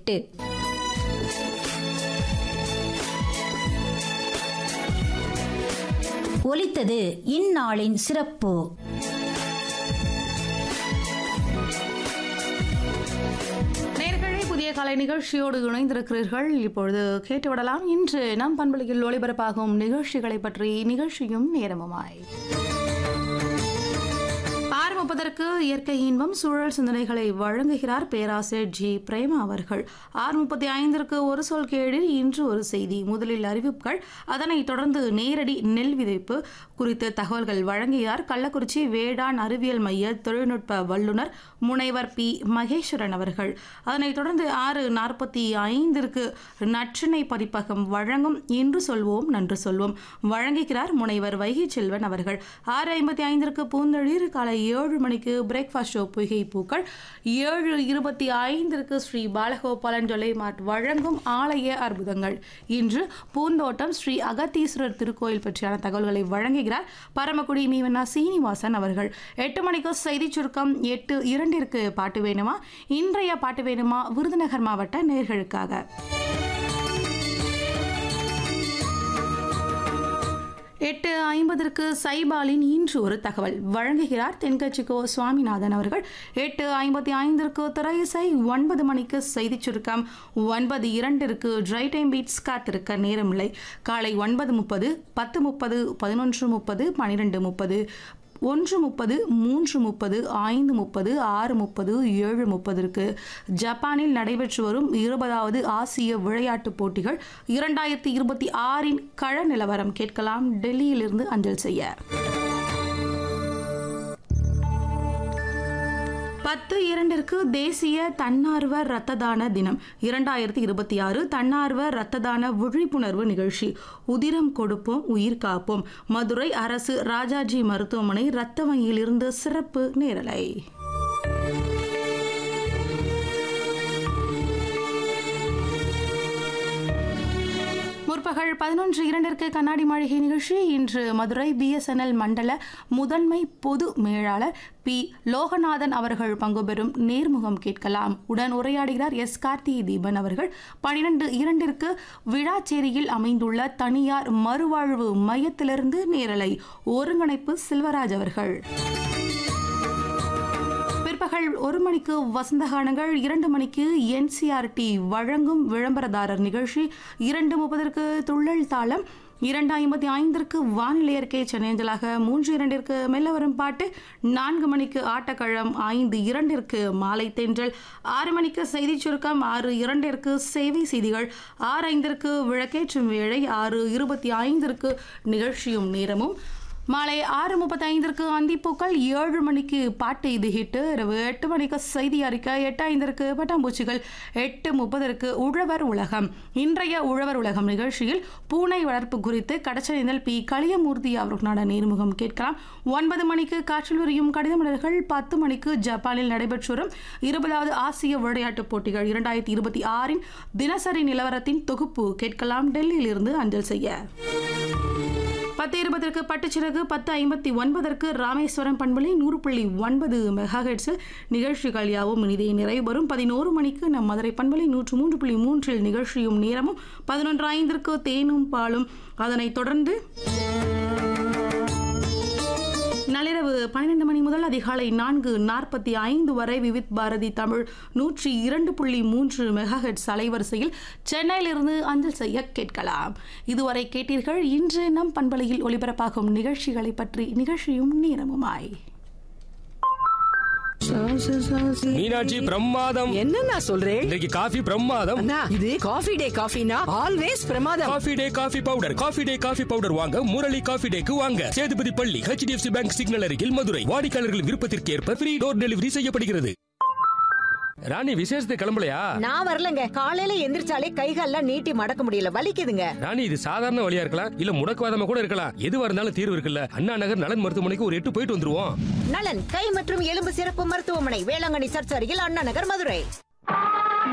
எட்டு ஒலித்தது இந்நாளின் சிறப்பு நேர்களை புதிய கலை நிகழ்ச்சியோடு இணைந்திருக்கிறீர்கள் இப்பொழுது கேட்டுவிடலாம் இன்று நம் பண்பலையில் ஒளிபரப்பாகும் நிகழ்ச்சிகளை பற்றி நிகழ்ச்சியும் நேரமுமாய் ஆறு முப்பதற்கு இயற்கை இன்பம் சூழல் சிந்தனைகளை வழங்குகிறார் பேராசிரியர் ஜி பிரேமா அவர்கள் ஆறு முப்பத்தி ஐந்திற்கு ஒரு சொல் கேடு இன்று ஒரு செய்தி முதலில் அறிவிப்புகள் அதனைத் தொடர்ந்து நேரடி நெல் விதைப்பு குறித்த தகவல்கள் வழங்குகிறார் கள்ளக்குறிச்சி வேளாண் அறிவியல் மைய தொழில்நுட்ப வல்லுநர் முனைவர் பி மகேஸ்வரன் அவர்கள் அதனைத் தொடர்ந்து ஆறு நாற்பத்தி ஐந்திற்கு நற்றினை பதிப்பகம் வழங்கும் இன்று சொல்வோம் நன்று சொல்வோம் வழங்குகிறார் முனைவர் வைகை செல்வன் அவர்கள் ஆறு ஐம்பத்தி ஐந்திற்கு பூந்தளிர் காலை ஏழு மணிக்கு பிரேக்ஃபாஸ்ட் ஷோ பொய்கை பூக்கள் ஏழு இருபத்தி ஐந்திற்கு ஸ்ரீ பாலகோபாலன் ஜொலைமாட் வழங்கும் ஆலய அற்புதங்கள் இன்று பூந்தோட்டம் ஸ்ரீ அகத்தீஸ்வரர் திருக்கோயில் பற்றியான தகவல்களை வழங்குகிறார் பரமக்குடி மீவனா சீனிவாசன் அவர்கள் எட்டு மணிக்கு செய்திச் சுருக்கம் எட்டு இரண்டிற்கு பாட்டு வேணுமா இன்றைய பாட்டு வேணுமா விருதுநகர் மாவட்ட நேர்களுக்காக எட்டு ஐம்பதற்கு சைபாலின் இன்று ஒரு தகவல் வழங்குகிறார் தென்கட்சிக்கோ சுவாமிநாதன் அவர்கள் எட்டு ஐம்பத்தி ஐந்திற்கு திரையிசை ஒன்பது மணிக்கு செய்திச் சுருக்கம் ஒன்பது இரண்டிற்கு ட்ரை டைம் பீட்ஸ் காத்திருக்க நேரமில்லை காலை ஒன்பது முப்பது பத்து முப்பது பதினொன்று முப்பது பன்னிரெண்டு முப்பது ஒன்று முப்பது மூன்று முப்பது ஐந்து முப்பது ஆறு முப்பது ஏழு முப்பதற்கு ஜப்பானில் நடைபெற்று வரும் இருபதாவது ஆசிய விளையாட்டுப் போட்டிகள் இரண்டாயிரத்தி இருபத்தி ஆறின் கள நிலவரம் கேட்கலாம் டெல்லியிலிருந்து அஞ்சல் செய்ய பத்து இரண்டிற்கு தேசிய தன்னார்வ இரத்த தான தினம் இரண்டாயிரத்தி இருபத்தி ஆறு தன்னார்வ இரத்த தான விழிப்புணர்வு நிகழ்ச்சி உதிரம் கொடுப்போம் உயிர் காப்போம் மதுரை அரசு ராஜாஜி மருத்துவமனை இரத்த வங்கியிலிருந்து சிறப்பு நேரலை முற்பகல் பதினொன்று இரண்டிற்கு கண்ணாடி மாளிகை நிகழ்ச்சி இன்று மதுரை பிஎஸ்என்எல் மண்டல முதன்மை பொது மேலாளர் பி லோகநாதன் அவர்கள் பங்குபெறும் நேர்முகம் கேட்கலாம் உடன் உரையாடுகிறார் எஸ் கார்த்தி தீபன் அவர்கள் பனிரெண்டு இரண்டிற்கு விழாச்சேரியில் அமைந்துள்ள தனியார் மறுவாழ்வு மையத்திலிருந்து நேரலை ஒருங்கிணைப்பு செல்வராஜ் அவர்கள் பிற்பகல் ஒரு மணிக்கு வசந்தகானங்கள் இரண்டு மணிக்கு என்சிஆர்டி வழங்கும் விளம்பரதாரர் நிகழ்ச்சி இரண்டு முப்பதற்கு துள்ளல் தாளம் இரண்டு ஐம்பத்தி ஐந்திற்கு வானிலை அறிக்கை சென்னையஞ்சலாக மூன்று இரண்டிற்கு மெல்ல வரும் பாட்டு நான்கு மணிக்கு ஆட்டக்கழம் ஐந்து இரண்டிற்கு மாலை தென்றல் ஆறு மணிக்கு செய்திச் சுருக்கம் ஆறு இரண்டிற்கு சேவை செய்திகள் ஆறு ஐந்திற்கு விளக்கேற்றும் வேளை ஆறு இருபத்தி ஐந்திற்கு நிகழ்ச்சியும் நேரமும் மாலை ஆறு முப்பத்தைந்திற்கு அந்திப்பூக்கள் ஏழு மணிக்கு பாட்டு இது ஹிட்டு இரவு எட்டு மணிக்கு செய்தி அறிக்கை எட்டு ஐந்திற்கு பட்டாம்பூச்சிகள் எட்டு முப்பதற்கு உழவர் உலகம் இன்றைய உழவர் உலகம் நிகழ்ச்சியில் பூனை வளர்ப்பு குறித்து கடச்சனிதழ் பி களியமூர்த்தி அவர்களுக்கான நேர்முகம் கேட்கலாம் ஒன்பது மணிக்கு காற்றில் உரியும் கடிதமலர்கள் பத்து மணிக்கு ஜப்பானில் நடைபெற்று வரும் இருபதாவது ஆசிய விளையாட்டுப் போட்டிகள் இரண்டாயிரத்தி இருபத்தி ஆறின் தினசரி நிலவரத்தின் தொகுப்பு கேட்கலாம் டெல்லியிலிருந்து அஞ்சல் செய்ய பத்து இருபதற்கு பட்டுச்சிறகு பத்து ஐம்பத்தி ஒன்பதற்கு ராமேஸ்வரம் பண்பலை நூறு புள்ளி ஒன்பது மெகாஹெட்ஸில் நிகழ்ச்சிகள் யாவும் இனிதே நிறைவு வரும் பதினோரு மணிக்கு நம் மதுரை பண்பலை நூற்று மூன்று புள்ளி மூன்றில் நிகழ்ச்சியும் நேரமும் பதினொன்று ஐந்திற்கு தேனும் பாலும் அதனைத் தொடர்ந்து நள்ளிரவு பன்னிரண்டு மணி முதல் அதிகாலை நான்கு நாற்பத்தி ஐந்து வரை விவித் பாரதி தமிழ் நூற்றி இரண்டு புள்ளி மூன்று மெகாஹெட்ஸ் அலைவரிசையில் சென்னையிலிருந்து அஞ்சல் செய்ய கேட்கலாம் இதுவரை கேட்டீர்கள் இன்று நம் பண்பலையில் ஒளிபரப்பாகும் நிகழ்ச்சிகளை பற்றி நிகழ்ச்சியும் நேரமுமாய் மீனாட்சி பிரமாதம் என்ன நான் சொல்றேன் இன்றைக்கு காஃபி பிரமாதம் அண்ணா இது காஃபி டே காஃபினா ஆல்வேஸ் பிரமாதம் Coffee Day coffee powder Coffee Day coffee powder வாங்க முரளி காஃபி டேக்கு வாங்க சேதுபதி பள்ளி ஹெச்டிஎஃப்சி பேங்க் சிக்னல் அருகில் மதுரை வாடிக்கையாளர்களின் விருப்பத்திற்கு ஏற்ப ஃப்ரீ டோர் டெலிவரி செய்யப்படுகிறது ராணி விசேஷத்துக்கு கிளம்பலையா நான் வரலங்க காலையில எந்திரிச்சாலே கைகால்லாம் நீட்டி மடக்க முடியல வலிக்குதுங்க ராணி இது சாதாரண வழியா இருக்கலாம் இல்ல முடக்குவாதமா கூட இருக்கலாம் எதுவா இருந்தாலும் தீர்வு இருக்குல்ல அண்ணா நகர் நலன் மருத்துவமனைக்கு ஒரு எட்டு போயிட்டு வந்துருவோம் நலன் கை மற்றும் எலும்பு சிறப்பு மருத்துவமனை வேளாங்கண்ணி சர்ச் அருகில் அண்ணா நகர் மதுரை